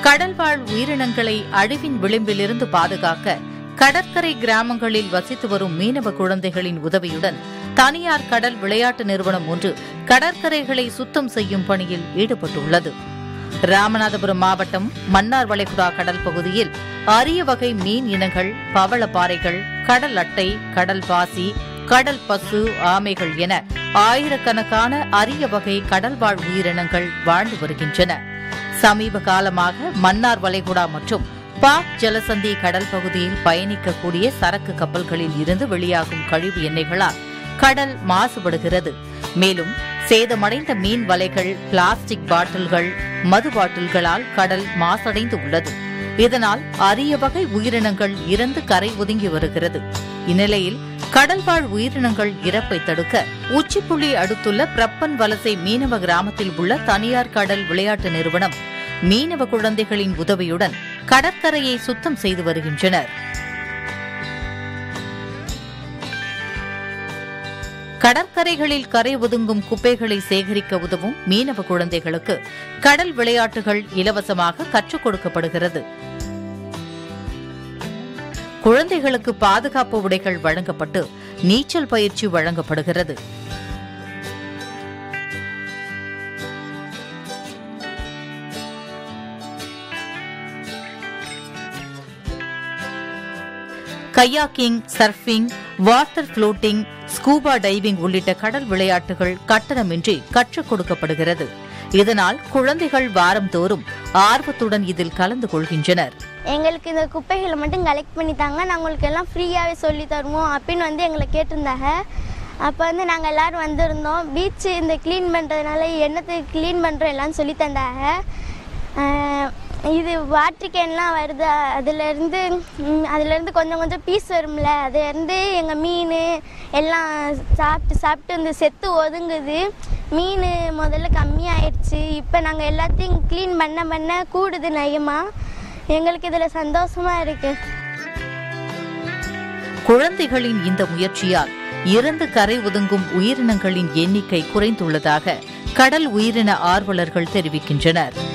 கடல்வாழ் உயிரினங்களை அழிவின் விளிம்பிலிருந்து பாதுகாக்க கடற்கரை கிராமங்களில் வசித்து வரும் மீனவ குழந்தைகளின் உதவியுடன் தனியார் கடல் விளையாட்டு நிறுவனம் ஒன்று கடற்கரைகளை சுத்தம் செய்யும் பணியில் ஈடுபட்டுள்ளது ராமநாதபுரம் மாவட்டம் மன்னார் வளைகுடா கடல் பகுதியில் அரிய வகை மீன் இனங்கள் பவளப்பாறைகள் கடல் அட்டை கடல் பாசி கடல் பசு ஆமைகள் என ஆயிரக்கணக்கான அரிய வகை கடல்வாழ் உயிரினங்கள் வாழ்ந்து வருகின்றன சமீப காலமாக மன்னார் வளைகுடா மற்றும் பாக் ஜலசந்தி கடல் பகுதியில் பயணிக்கக்கூடிய சரக்கு கப்பல்களில் இருந்து வெளியாகும் கழிவு எண்ணெய்களால் கடல் மாசுபடுகிறது மேலும் சேதமடைந்த மீன் வலைகள் பிளாஸ்டிக் பாட்டில்கள் மது பாட்டில்களால் கடல் மாசடைந்து உள்ளது இதனால் அரிய வகை உயிரினங்கள் இறந்து கரை ஒதுங்கி வருகிறது இந்நிலையில் கடல்வாழ் உயிரினங்கள் இறப்பை தடுக்க உச்சிப்புள்ளி அடுத்துள்ள பிரப்பன் வலசை மீனவ கிராமத்தில் உள்ள தனியார் கடல் விளையாட்டு நிறுவனம் மீனவ குழந்தைகளின் உதவியுடன் கடற்கரையை சுத்தம் செய்து வருகின்றனர் கடற்கரைகளில் கரை ஒதுங்கும் குப்பைகளை சேகரிக்க உதவும் மீனவ குழந்தைகளுக்கு கடல் விளையாட்டுகள் இலவசமாக கற்றுக் கொடுக்கப்படுகிறது குழந்தைகளுக்கு பாதுகாப்பு உடைகள் வழங்கப்பட்டு நீச்சல் பயிற்சி வழங்கப்படுகிறது kayaking surfing water floating scuba diving உள்ளிட்ட கடல் விளையாட்டுகள் கட்டணமின்றி கற்றுக் கொடுக்கப்படுகிறது இதனால் குழந்தைகள் வாரந்தோறும் ஆர்வத்துடன் இதில் கலந்து கொள்கின்றனர் எங்களுக்கு இந்த குப்பைகளை மட்டும் கலெக்ட் பண்ணி தாங்க நாங்கள் உங்களுக்கு எல்லாம் ஃப்ரீயாகவே சொல்லி தருவோம் அப்படின்னு வந்து எங்களை கேட்டிருந்தாங்க அப்போ வந்து நாங்கள் எல்லோரும் வந்திருந்தோம் பீச்சு இந்த க்ளீன் பண்ணுறதுனால என்னத்தை க்ளீன் பண்ணுறோம் எல்லாம் சொல்லி தந்தாங்க ஆஹ் இது வாட்டர் கேன்லாம் வருது அதுலேருந்து அதுலேருந்து கொஞ்சம் கொஞ்சம் பீஸ் வரும்ல அதுலேருந்து எங்கள் மீன் எல்லாம் சாப்பிட்டு சாப்பிட்டு இந்த செத்து ஒதுங்குது மீன் முதல்ல கம்மியாயிடுச்சு இப்போ நாங்கள் எல்லாத்தையும் க்ளீன் பண்ண பண்ண கூடுது நயமாக எங்களுக்கு இதில் சந்தோஷமாக இருக்குது குழந்தைகளின் இந்த முயற்சியால் இறந்து கரை ஒதுங்கும் உயிரினங்களின் எண்ணிக்கை குறைந்துள்ளதாக கடல் உயிரின ஆர்வலர்கள் தெரிவிக்கின்றனர்